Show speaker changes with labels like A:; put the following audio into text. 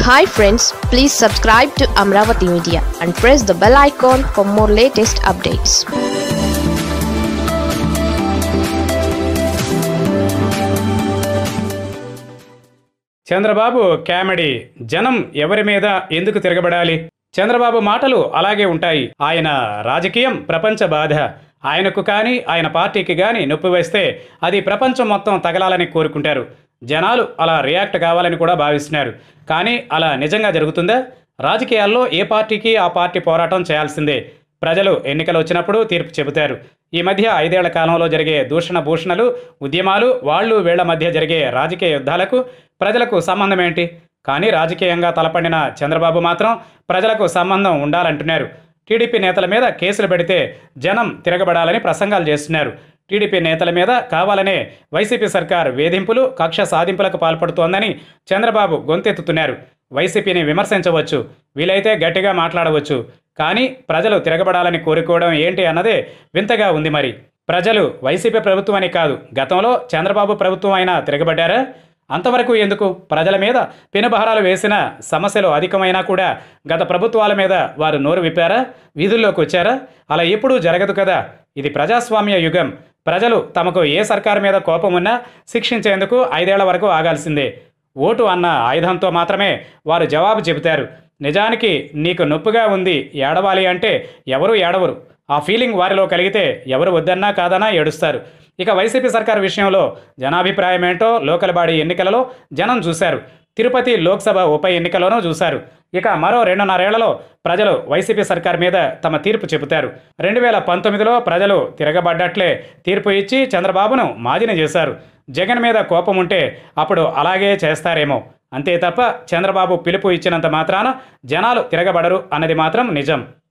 A: hi friends please subscribe to Amaravati media and press the bell icon for more latest updates
B: Chandrababu comedy జనం ఎవరి మీద ఎందుకు తిరగబడాలి చంద్రబాబు మాటలు అలాగే ఉంటాయి ఆయన రాజకీయం ప్రపంచ బాధ ఆయనకు కానీ ఆయన పార్టీకి కానీ నొప్పి వేస్తే అది ప్రపంచం మొత్తం తగలాలని కోరుకుంటారు జనాలు అలా రియాక్ట్ కావాలని కూడా భావిస్తున్నారు కానీ అలా నిజంగా జరుగుతుందా రాజకీయాల్లో ఏ పార్టీకి ఆ పార్టీ పోరాటం చేయాల్సిందే ప్రజలు ఎన్నికలు వచ్చినప్పుడు తీర్పు చెబుతారు ఈ మధ్య ఐదేళ్ల కాలంలో జరిగే దూషణ భూషణలు ఉద్యమాలు వాళ్ళు వీళ్ల మధ్య జరిగే రాజకీయ యుద్ధాలకు ప్రజలకు సంబంధం ఏంటి కానీ రాజకీయంగా తలపడిన చంద్రబాబు మాత్రం ప్రజలకు సంబంధం ఉండాలంటున్నారు టీడీపీ నేతల మీద కేసులు పెడితే జనం తిరగబడాలని ప్రసంగాలు చేస్తున్నారు టీడీపీ నేతల మీద కావాలనే వైసీపీ సర్కార్ వేధింపులు కక్ష సాధింపులకు పాల్పడుతోందని చంద్రబాబు గొంతెత్తుతున్నారు వైసీపీని విమర్శించవచ్చు వీలైతే గట్టిగా మాట్లాడవచ్చు కానీ ప్రజలు తిరగబడాలని కోరుకోవడం ఏంటి అన్నదే వింతగా ఉంది మరి ప్రజలు వైసీపీ ప్రభుత్వం అని కాదు గతంలో చంద్రబాబు ప్రభుత్వం అయినా తిరగబడ్డారా అంతవరకు ఎందుకు ప్రజల మీద పెనుబహారాలు వేసిన సమస్యలు అధికమైనా కూడా గత ప్రభుత్వాల మీద వారు నోరు విప్పారా వీధుల్లోకి వచ్చారా అలా ఎప్పుడూ జరగదు కదా ఇది ప్రజాస్వామ్య యుగం ప్రజలు తమకు ఏ సర్కారు మీద కోపం ఉన్నా శిక్షించేందుకు ఐదేళ్ల వరకు ఆగాల్సిందే ఓటు అన్న ఆయుధంతో మాత్రమే వారు జవాబు చెబుతారు నిజానికి నీకు నొప్పిగా ఉంది ఏడవాలి అంటే ఎవరు ఏడవరు ఆ ఫీలింగ్ వారిలో కలిగితే ఎవరు వద్దన్నా కాదన్నా ఏడుస్తారు ఇక వైసీపీ సర్కార్ విషయంలో జనాభిప్రాయం ఏంటో లోకల్ బాడీ ఎన్నికలలో జనం చూశారు తిరుపతి లోక్సభ ఉప ఎన్నికలోనూ చూశారు ఇక మరో రెండున్నరేళ్లలో ప్రజలు వైసీపీ సర్కార్ మీద తమ తీర్పు చెబుతారు రెండు వేల పంతొమ్మిదిలో ప్రజలు తిరగబడ్డట్లే తీర్పు ఇచ్చి చంద్రబాబును మాదిన చేశారు జగన్ మీద కోపం ఉంటే అప్పుడు అలాగే చేస్తారేమో అంతే తప్ప చంద్రబాబు పిలుపు ఇచ్చినంత మాత్రాన జనాలు తిరగబడరు అన్నది మాత్రం నిజం